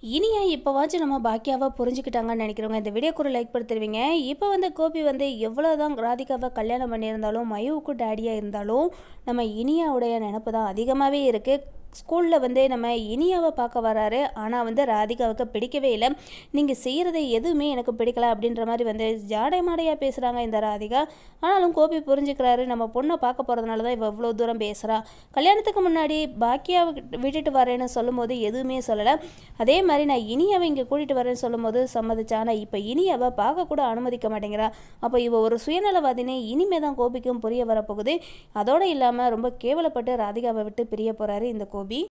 இனியா இப்போவாச்சும் நம்ம பாக்கியாவை புரிஞ்சுக்கிட்டாங்கன்னு நினைக்கிறவங்க இந்த வீடியோக்குள்ள லைக் படுத்துருவீங்க இப்போ வந்து கோபி வந்து எவ்வளோதான் ராதிகாவை கல்யாணம் பண்ணியிருந்தாலும் மயுவுக்கு டேடியாக இருந்தாலும் நம்ம இனியாவுடைய நினப்பு தான் அதிகமாகவே இருக்குது ஸ்கூலில் வந்து நம்ம இனியாவை பார்க்க வராரு ஆனால் வந்து ராதிகாவுக்கு பிடிக்கவே இல்லை நீங்கள் செய்கிறது எதுவுமே எனக்கு பிடிக்கல அப்படின்ற மாதிரி வந்து ஜாடை மாடையாக பேசுகிறாங்க இந்த ராதிகா ஆனாலும் கோபி புரிஞ்சுக்கிறாரு நம்ம பொண்ணை பார்க்க போகிறதுனால தான் இவ இவ்வளோ தூரம் பேசுகிறா கல்யாணத்துக்கு முன்னாடி பாக்கியாவை விட்டுட்டு வரேன்னு சொல்லும்போது எதுவுமே சொல்லலை அதே மாதிரி நான் இனியாவை இங்கே கூட்டிகிட்டு வரேன்னு சொல்லும்போது சம்மதிச்சா ஆனால் இப்போ இனியாவை பார்க்க கூட அனுமதிக்க மாட்டேங்கிறா அப்போ இவ ஒரு சுயநலவாதினே இனிமே தான் கோபிக்கும் புரிய வரப்போகுது அதோடு இல்லாமல் ரொம்ப கேவலப்பட்டு ராதிகாவை விட்டு பிரிய போகிறாரு இந்த கோபி